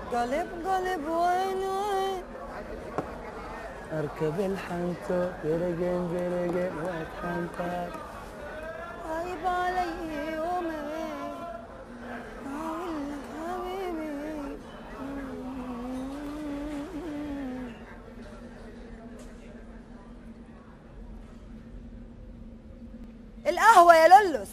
قلب قلب وين وين اركب الحنطة برقم برقم واتحنطر غايب علي يومين اقول لك حبيبي القهوة يا لولوس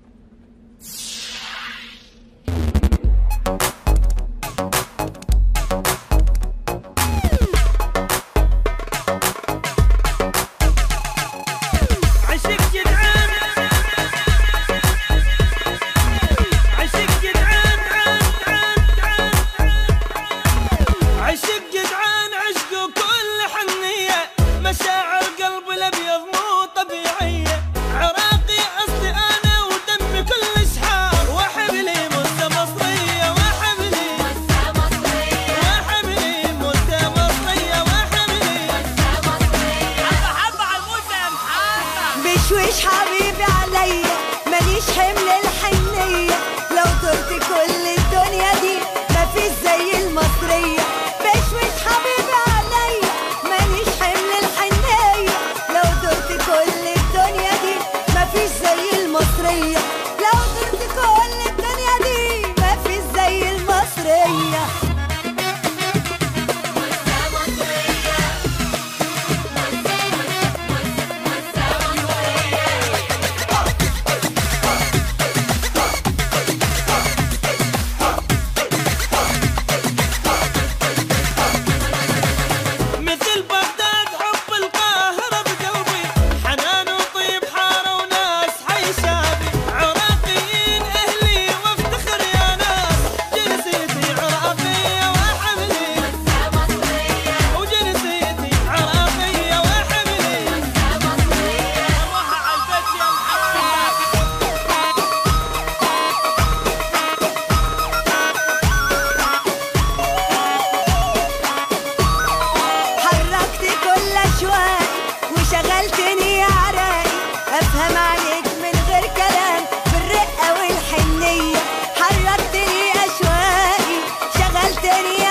عشق جدعان عشق جدعان عشق جدعان عشقه كل حنية مشاعر قلب الأبيض مو طبيعية عراقي أصلي أنا ودمي كل شحار وحبلي موسى مصرية وحبلي وحبلي موسى مصرية وحبلي حبة حبة على الموسى يا محمد بشويش حبيبي عليا ماليش حمل الحنية لو طرت كل الدنيا دي مفيش زي المصرية بشويش حبيبي عليا ماليش حمل الحنية لو طرت كل الدنيا دي مفيش زي المصرية لو طرت كل الدنيا دي مفيش زي المصرية مثل بغداد حب القاهرة بقلبي حنان وطيب حارة وناس حي شابي عراقيين أهلي وافتخر يا ناس جنسيتي عراقية وحملي وجنسيتي عراقية وحملي روح على البيت يا محمد حركت كل اشواقي وشغلتني يا عراقي افهم عليك من غير كلام بالرقه والحنيه حركتني اشواقي شغلتني